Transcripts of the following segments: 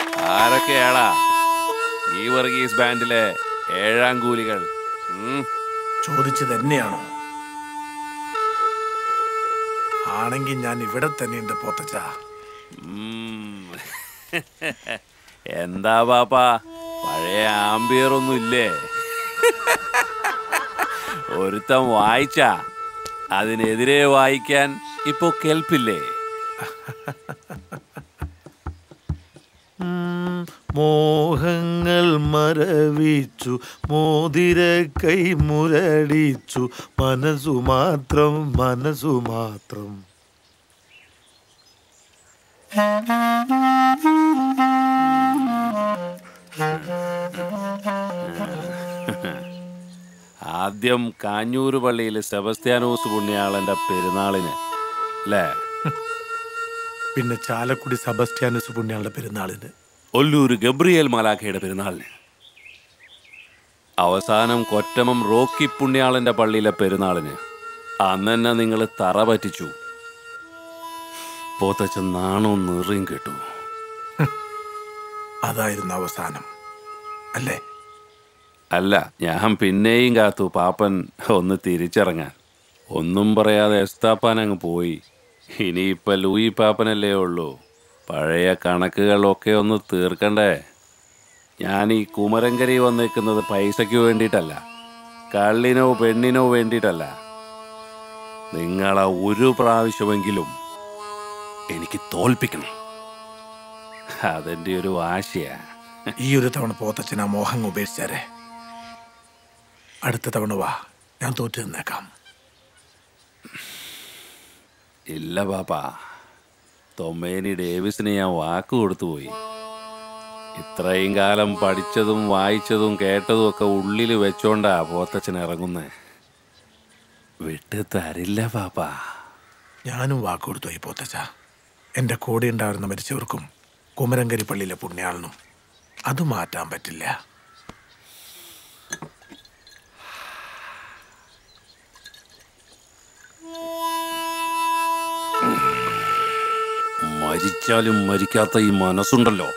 ആരൊക്കെയാടാ ഈ വർഗീസ് ബാൻഡിലെ ഏഴാം കൂലികൾ ഉം. ചോദിച്ചു തന്നെയാണോ ആണെങ്കിൽ ഞാൻ ഇവിടെ തന്നെയുണ്ട് പോത്തച്ച ഉം. എന്താ പാപ്പാ പഴയ ആംബിയർ ഒന്നും ഇല്ലേ ഒരുത്തൻ വായിച്ച അതിനെതിരെ വായിക്കാൻ ഇപ്പോ കേൾപ്പില്ലേ മോഹങ്ങൾ മരവിച്ചു മോതിര കൈ മുരടിച്ചു മനസ്സു മാത്രം മനസ്സു മാത്രം ആദ്യം കാഞ്ഞൂര് പള്ളിയിൽ സെബസ്ത്യാനോസ് പുണ്യാളന്റെ പെരുന്നാളിന് അല്ലേ പിന്നെ ചാലക്കുടി സബസ്റ്റ്യാനസ് പുണ്യാളുടെ പെരുന്നാളിന് ഒല്ലൂര് ഗബ്രിയേൽ മലാഖയുടെ പെരുന്നാളിന് അവസാനം കൊറ്റമം റോക്കി പുണ്യാളന്റെ പള്ളിയിലെ പെരുന്നാളിന് അന്ന് തന്നെ നിങ്ങൾ തറ പറ്റിച്ചു പോത്തച്ച നാണവും നിറയും കേട്ടു അതായിരുന്നു അവസാനം അല്ലേ അല്ല ഞാൻ പിന്നെയും കാത്തു പാപ്പൻ ഒന്ന് തിരിച്ചിറങ്ങാൻ ഒന്നും പറയാതെ എസ്താപ്പാൻ അങ്ങ് പോയി ഇനിയിപ്പൊ ലൂയി പാപ്പനല്ലേ ഉള്ളൂ പഴയ കണക്കുകളൊക്കെ ഒന്ന് തീർക്കണ്ടേ ഞാൻ ഈ കുമരങ്കരി വന്നേക്കുന്നത് പൈസയ്ക്ക് വേണ്ടിയിട്ടല്ല കള്ളിനോ പെണ്ണിനോ വേണ്ടിയിട്ടല്ല നിങ്ങളെ ഒരു പ്രാവശ്യമെങ്കിലും എനിക്ക് തോൽപ്പിക്കണം അതെന്റെ ഒരു വാശിയാ ഈ ഒരു തവണ പോത്തച്ഛൻ ആ മോഹം ഉപേക്ഷിച്ചാരെ അടുത്ത തവണ വാ ഞാൻ തോറ്റു നിന്നേക്കാം ഇല്ല പാപ്പാ തൊമ്മേനി ഡേവിസിന് ഞാൻ വാക്ക് കൊടുത്തു പോയി ഇത്രയും കാലം പഠിച്ചതും വായിച്ചതും കേട്ടതും ഒക്കെ ഉള്ളിൽ വെച്ചോണ്ടാ പോത്തച്ഛൻ ഇറങ്ങുന്നേ വിട്ട് തരില്ല പാപ്പാ ഞാനും വാക്ക് കൊടുത്തു ഈ പോത്തച്ഛ എൻ്റെ കൂടെ ഉണ്ടായിരുന്ന മരിച്ചവർക്കും കുമരങ്കരി പള്ളിയിലെ പുണ്യാളിനും അത് മാറ്റാൻ പറ്റില്ല മരിച്ചാലും മരിക്കാത്ത ഈ മനസ്സുണ്ടല്ലോ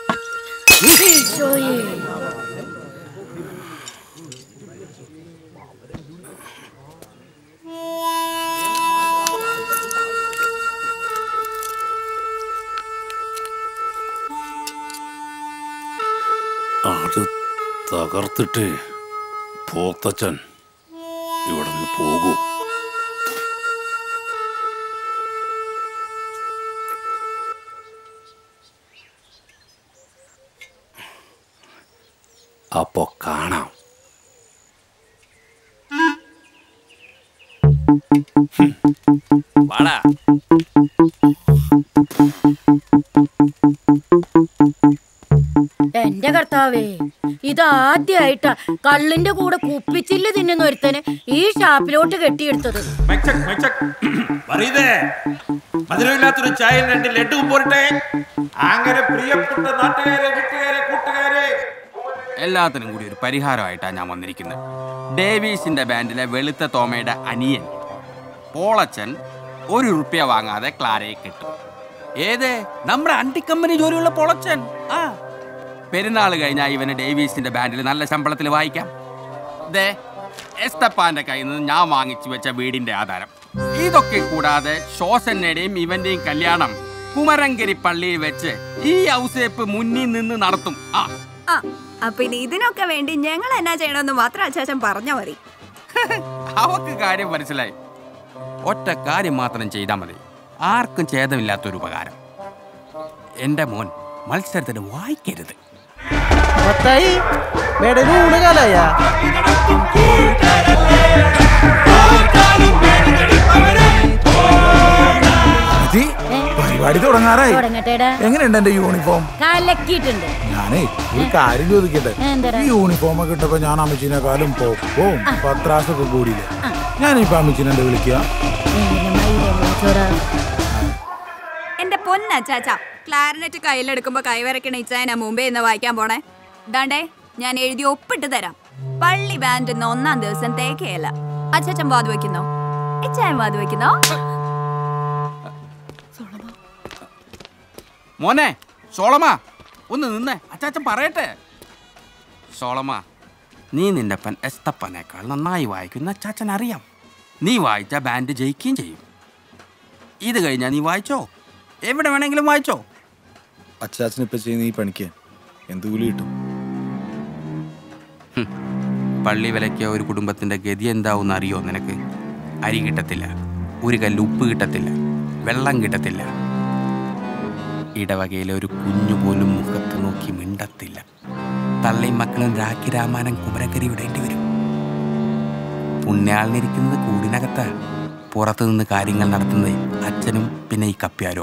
അത് തകർത്തിട്ട് പോത്തച്ഛൻ ഇവിടെ നിന്ന് പോകൂ അപ്പോ കാണാം ഹും. വാടാ എന്റെ കർത്താവേ ഇതാദ്യായിട്ടാ കള്ളിന്റെ കൂടെ കുപ്പിച്ചില്ല് തിന്നുന്ന ഒരുത്തന് ഈ ഷാപ്പിലോട്ട് കെട്ടിയെടുത്തത് മെച്ചക് മെച്ചക് പറയതേ മധുരമില്ലാത്തൊരു ചായയിൽ രണ്ട് ലഡുവും പോരട്ടെ അങ്ങനെ പ്രിയപ്പെട്ട നാട്ടുകാരെ വീട്ടുകാരെ കൂട്ടുകാരെ എല്ലാത്തിനും കൂടി ഒരു പരിഹാരമായിട്ടാണ് ഞാൻ വന്നിരിക്കുന്നത് ഡേവീസിന്റെ ബാൻഡിലെ വെളുത്ത തോമയുടെ അനിയൻ പോളച്ചൻ ഒരു റുപ്യ വാങ്ങാതെ ക്ലാരയെ കിട്ടും ഏത് നമ്മുടെ അണ്ടിക്കമ്പനി ജോലിയുള്ള പൊളച്ചൻ ആ പെരുന്നാൾ കഴിഞ്ഞാൽ ഇവന് ഡേവീസിന്റെ ബാൻഡിൽ നല്ല ശമ്പളത്തിൽ വായിക്കാം ദേ എസ്തപ്പാന്റെ കയ്യിൽ നിന്ന് ഞാൻ വാങ്ങിച്ചു വെച്ച വീടിന്റെ ആധാരം ഇതൊക്കെ കൂടാതെ ശോസന്നയുടെയും ഇവന്റെയും കല്യാണം കുമരങ്കരി പള്ളിയിൽ വെച്ച് ഈ ഔസേപ്പ് മുന്നിൽ നിന്ന് നടത്തും ആ ആ അപ്പൊ ഇനി ഇതിനൊക്കെ വേണ്ടി ഞങ്ങൾ എന്നാ ചെയ്യണമെന്ന് മാത്രം അച്ചാച്ചൻ പറഞ്ഞാ മതി അവക്ക് കാര്യം മനസ്സിലായി ഒറ്റ കാര്യം മാത്രം ചെയ്താൽ മതി ആർക്കും ഛേദമില്ലാത്തൊരു ഉപകാരം എൻ്റെ മോൻ മത്സരത്തിന് വായിക്കരുത് മത്തായി മേടയിൽ ഊണ് കാലായ പരിപാടി തുടങ്ങാറായി തുടങ്ങട്ടേടാ എങ്ങനെയുണ്ട് എന്റെ യൂണിഫോം കലക്കിയിട്ടുണ്ട് ഞാനേ ഒരു കാര്യം ചോദിക്കട്ടെ എന്തരാ? ഈ യൂണിഫോം ഒക്കെ ഇട്ടപ്പോ ഞാൻ അമ്മച്ചിനെക്കാളും പൊക്കവും പത്രാസൊക്കെ കൂടിയില്ലേ ഞാനിപ്പോ അമ്മച്ചിനെ എന്താ വിളിക്കുക എന്റെ പൊന്നച്ചാച്ച ക്ലാരിനെറ്റ് കയ്യിലെടുക്കുമ്പോ കൈവരക്കണ ഇച്ചായനാ മുമ്പേ ഇന്ന് വായിക്കാൻ പോണേ ദാണ്ടേ ഞാൻ എഴുതി ഒപ്പിട്ട് തരാം പള്ളി ബാൻഡ് ഇന്ന് ഒന്നാം ദിവസം തേക്കയല്ല അച്ചാച്ചൻ വാത് വെക്കുന്നോ ഇച്ചായൻ വാത് വെക്കുന്നോ മോനെ സോളമ ഒന്ന് നിന്നേ അച്ചാച്ചൻ പറയട്ടെ സോളമ നീ നിന്റെ അപ്പൻ എസ്തപ്പനേക്കാൾ നന്നായി വായിക്കുന്ന അച്ചാച്ചൻ അറിയാം നീ വായിച്ച ബാൻഡ് ജയിക്കുകയും ചെയ്യും ഇത് കഴിഞ്ഞാൽ നീ വായിച്ചോ എവിടെ വേണമെങ്കിലും വായിച്ചോ അച്ചാച്ചൻ ഇപ്പൊ ചെയ്യുന്ന ഈ പണിക്ക് എന്ത് കൂലി കിട്ടും പള്ളി വിലക്കിയ ഒരു കുടുംബത്തിന്റെ ഗതി എന്താവും അറിയോ നിനക്ക് അരി കിട്ടത്തില്ല ഒരു കല്ല് ഉപ്പ് കിട്ടത്തില്ല വെള്ളം കിട്ടത്തില്ല ഇടവകയിലെ ഒരു കുഞ്ഞു പോലും മുഖത്ത് നോക്കി മിണ്ടത്തില്ല തള്ളയും മക്കളും രാഖി രാമാനം കുമരക്കരി വിടേണ്ടി വരും പുണ്യാളിനിരിക്കുന്നത് കൂടിനകത്ത് പുറത്തു നിന്ന് കാര്യങ്ങൾ നടത്തുന്നത് അച്ഛനും പിന്നെ ഈ കപ്പ്യാരോ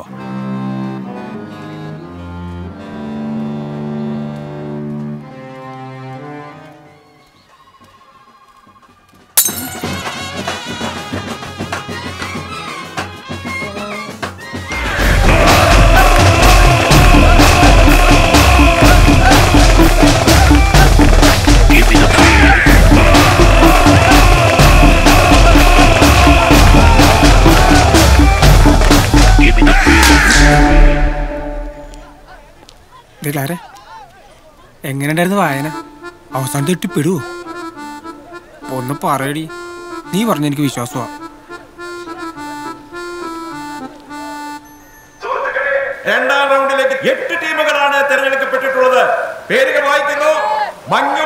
ദേ ക്ലാരെ എങ്ങനെയുണ്ടായിരുന്നു വായന അവസാനം തെറ്റിപ്പെടുവോ ഒന്ന് പറയടി നീ പറഞ്ഞ എനിക്ക് വിശ്വാസമാ രണ്ടാം റൗണ്ടിലേക്ക് എട്ട് ടീമുകളാണ് തെരഞ്ഞെടുക്കപ്പെട്ടിട്ടുള്ളത് പേരുകൾ വായിക്കുന്നു മഞ്ഞു